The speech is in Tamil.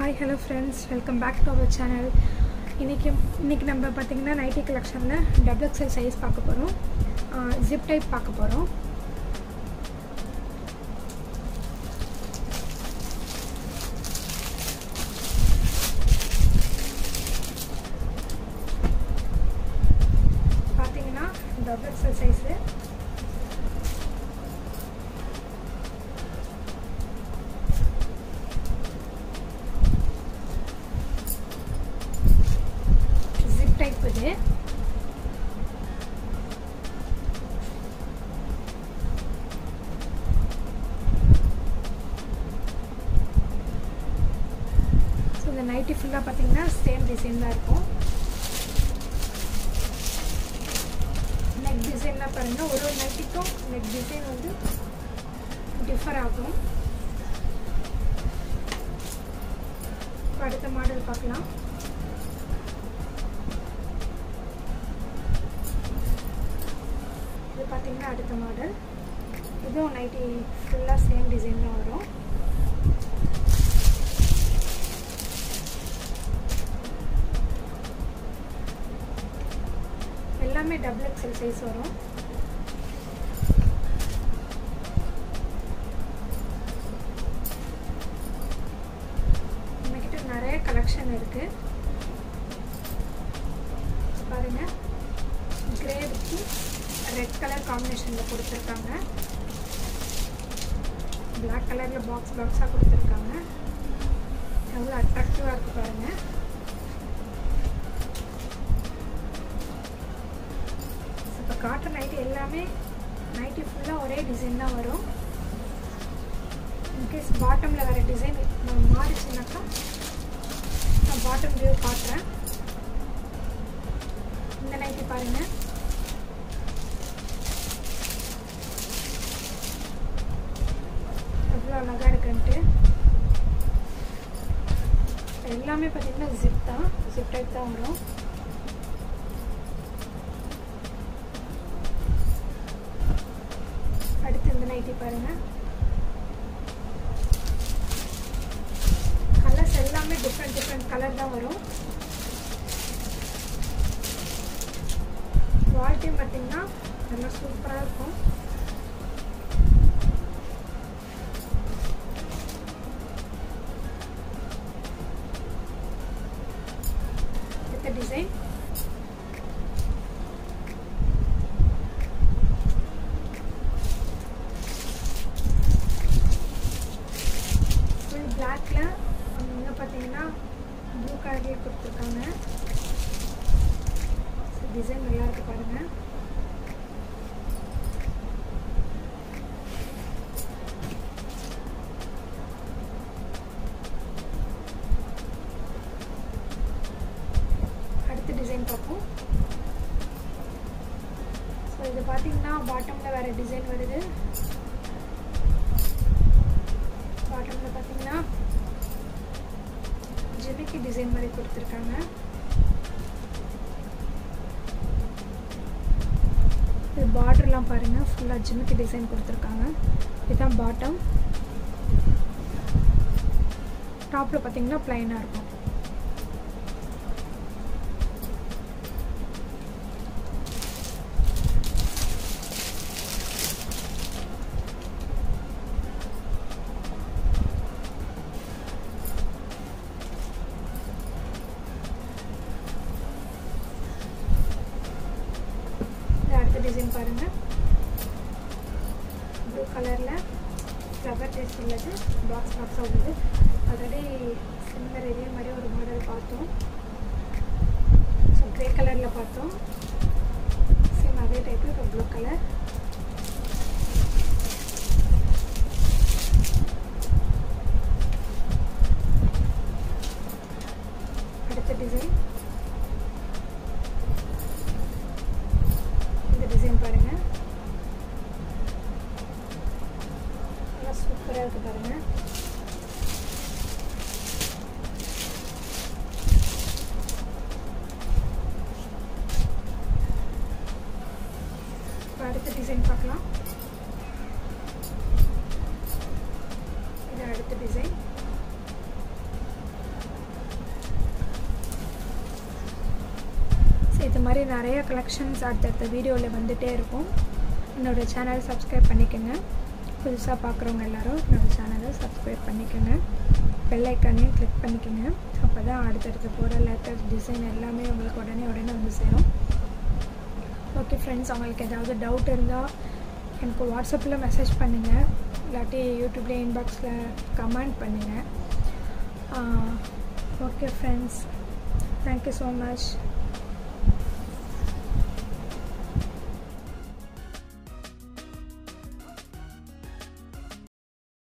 hi hello friends welcome back to our channel இன்றைக்கி இன்றைக்கி நம்ம பார்த்திங்கன்னா நைட்டி கலெக்ஷனில் டபுள் எக்ஸல் சைஸ் பார்க்க போகிறோம் ஜிப் டைப் பார்க்க போகிறோம் பார்த்தீங்கன்னா double XL size zip type இது ஸோ இந்த நைட்டி ஃபுல்லாக பார்த்தீங்கன்னா சேம் டிசைன் தான் இருக்கும் நெக் டிசைன்லாம் பாருங்கள் ஒரு ஒரு நைட்டிக்கும் நெக் டிசைன் வந்து டிஃபர் ஆகும் இப்போ அடுத்த மாடல் பார்க்கலாம் இது பார்த்தீங்கன்னா அடுத்த மாடல் இதுவும் நைட்டி ஃபுல்லாக சேம் டிசைன் தான் வரும் எல்லாமே டபுள் எக்ஸல் சைஸ் வரும் நம்மக்கிட்ட நிறைய கலெக்ஷன் இருக்குது பாருங்க கிரே வித்து ரெட் கலர் காம்பினேஷனில் கொடுத்துருக்காங்க பிளாக் கலரில் பாக்ஸ் பாக்ஸாக கொடுத்துருக்காங்க எவ்வளோ அட்ராக்டிவாக இருக்குது பாருங்கள் இப்போ காட்டுற நைட்டி எல்லாமே நைட்டி ஃபுல்லாக ஒரே டிசைன் தான் வரும் இன்கேஸ் பாட்டமில் வேறு டிசைன் மாறிச்சுனாக்கா நான் பாட்டம் வியூ காட்டுறேன் இந்த நைட்டி பாருங்கள் எவ்வளோ அழகாக இருக்குன்ட்டு எல்லாமே பார்த்தீங்கன்னா ஜிப் தான் ஜிப் டைப் தான் வரும் அடுத்து இந்த நைட்டி பாருங்க கலர்ஸ் எல்லாமே டிஃப்ரெண்ட் டிஃப்ரெண்ட் கலர் தான் வரும் குவாலிட்டியும் பார்த்தீங்கன்னா நல்லா சூப்பராக இருக்கும் அடுத்த டிசைன் ஃபுல் பிளாக்ல அங்கே பார்த்தீங்கன்னா ப்ளூ கலர்லேயே கொடுத்துருக்காங்க டிசைன் நல்லா இருக்கு பாருங்க அடுத்த டிசைன் பார்ப்போம் ஸோ இது பார்த்தீங்கன்னா பாட்டமில் வேறு டிசைன் வருது பாட்டமில் பார்த்தீங்கன்னா ஜிமிக்கி டிசைன் மாதிரி கொடுத்துருக்காங்க இது பார்டர்லாம் பாருங்கள் ஃபுல்லாக ஜிமிக்கி டிசைன் கொடுத்துருக்காங்க இதுதான் பாட்டம் டாப்பில் பார்த்தீங்கன்னா ப்ளைனாக இருக்கும் இது அடுத்த டிசைன் பாருங்கள் ப்ளூ கலரில் ஃப்ளவர் டேஸ்ட் உள்ளது பாக்ஸ் பாக்ஸாக உள்ளது ஆல்ரெடி சிமிலர் இதே மாதிரி ஒரு மாடல் பார்த்தோம் ஸோ க்ரே கலரில் பார்த்தோம் சேம் அதே டைப்பு இப்போ ப்ளூ கலர் அடுத்த டிசைன் இந்த டிசைன் பாருங்க நல்லா சூப்பராக இருக்கு பாருங்க இப்போ அடுத்த டிசைன் பார்க்கலாம் இது அடுத்த டிசைன் இது மாதிரி நிறைய கலெக்ஷன்ஸ் அடுத்தடுத்த வீடியோவில் வந்துகிட்டே இருக்கும் என்னோடய சேனலை சப்ஸ்கிரைப் பண்ணிக்கோங்க புதுசாக பார்க்குறவங்க எல்லோரும் என்னோடய சேனலை சப்ஸ்கிரைப் பண்ணிக்கோங்க பெல் ஐக்கானையும் கிளிக் பண்ணிக்கோங்க அப்போ தான் அடுத்தடுத்து போகிற லேட்டஸ்ட் டிசைன் எல்லாமே உங்களுக்கு உடனே உடனே வந்து சேரும் ஓகே ஃப்ரெண்ட்ஸ் அவங்களுக்கு ஏதாவது டவுட் இருந்தால் எனக்கு வாட்ஸ்அப்பில் மெசேஜ் பண்ணுங்கள் இல்லாட்டி யூடியூப்ல இன்பாக்ஸில் கமெண்ட் பண்ணுங்கள் okay friends thank you so much